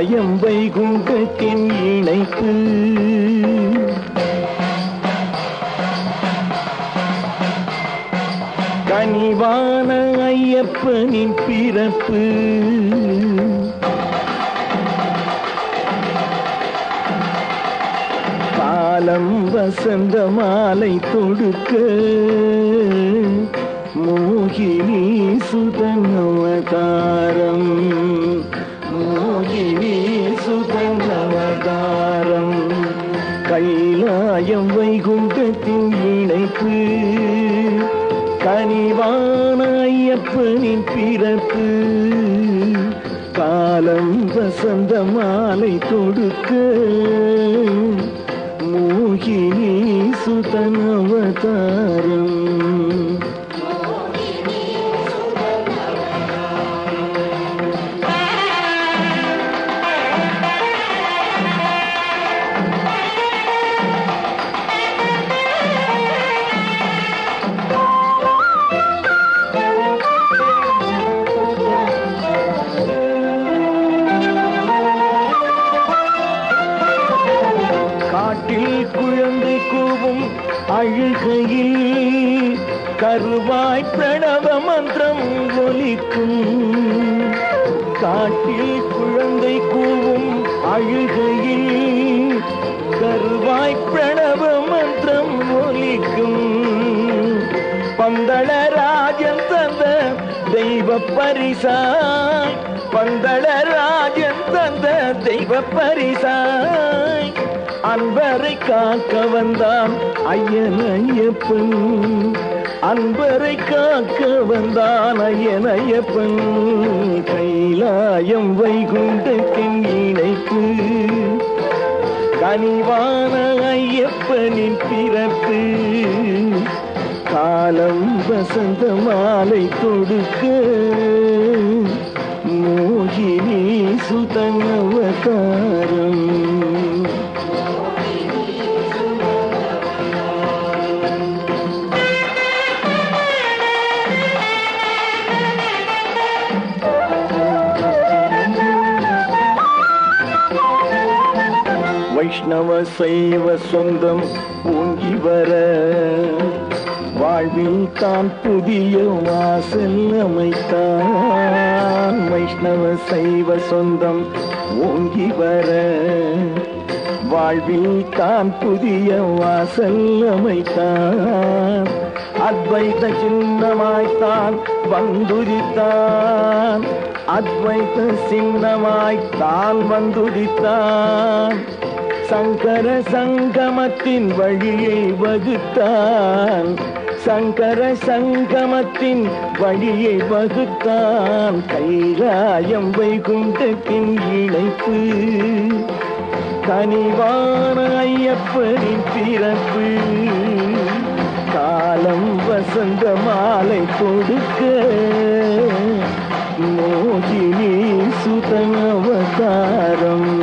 கைலாயம் வைகுண்டத்தின் இணைப்பு கனிவான ஐயப்பனின் பிறப்பு காலம் வசந்த மாலை தொடுக்க மோகினி சுதன் அவதாரம் மோகினி சுதன் அவதாரம் கைலாயம் வைகுண்டத்தின் இணைப்பு கனிவான ஐயப்பனின் பிறப்பு காலம் வசந்த மாலை தொடுக்க மோகினி சுதன் அவதாரம் காட்டில் குழந்தை கூவும் அழுகையில் கருவாய் பிரணவ மந்திரம் ஒலிக்கும் காட்டில் குழந்தை கூவும் அழுகையில் கருவாய் பிரணவ மந்திரம் ஒலிக்கும் பந்தளராஜன் தந்த தெய்வ பரிசாய் பந்தளராஜன் தந்த தெய்வ பரிசாய் அன்பரை காக்க வந்தான் ஐயன் ஐயப்பன் அன்பரை காக்க வந்தான் ஐயன் ஐயப்பன் கைலாயம் வைகுண்டத்தின் இணைப்பு கனிவான ஐயப்பனின் பிறப்பு காலம் வசந்த மாலை தொடுக்க மோகினி சுதன் அவதாரம் வைஷ்ணவ சைவ சொந்தம் ஓங்கி வர வாழ்வில் தான் புதிய வாசல் அமைத்தான் வைஷ்ணவ சைவ சொந்தம் ஓங்கி வர வாழ்வில் தான் புதிய வாசல் அமைத்தான் அத்வைத சின்னமாய்த்தான் வந்துரித்தான் அத்வைத சின்னமாய்த்தான் வந்துரித்தான் சங்கர சங்கமத்தின் வழியை வகுத்தான் சங்கர சங்கமத்தின் வழியை வகுத்தான் கைலாயம் வைகுண்டத்தின் இணைப்பு கனிவான ஐயப்பனின் பிறப்பு காலம் வசந்த மாலை கொடுக்க மோகினி சுதன் அவதாரம்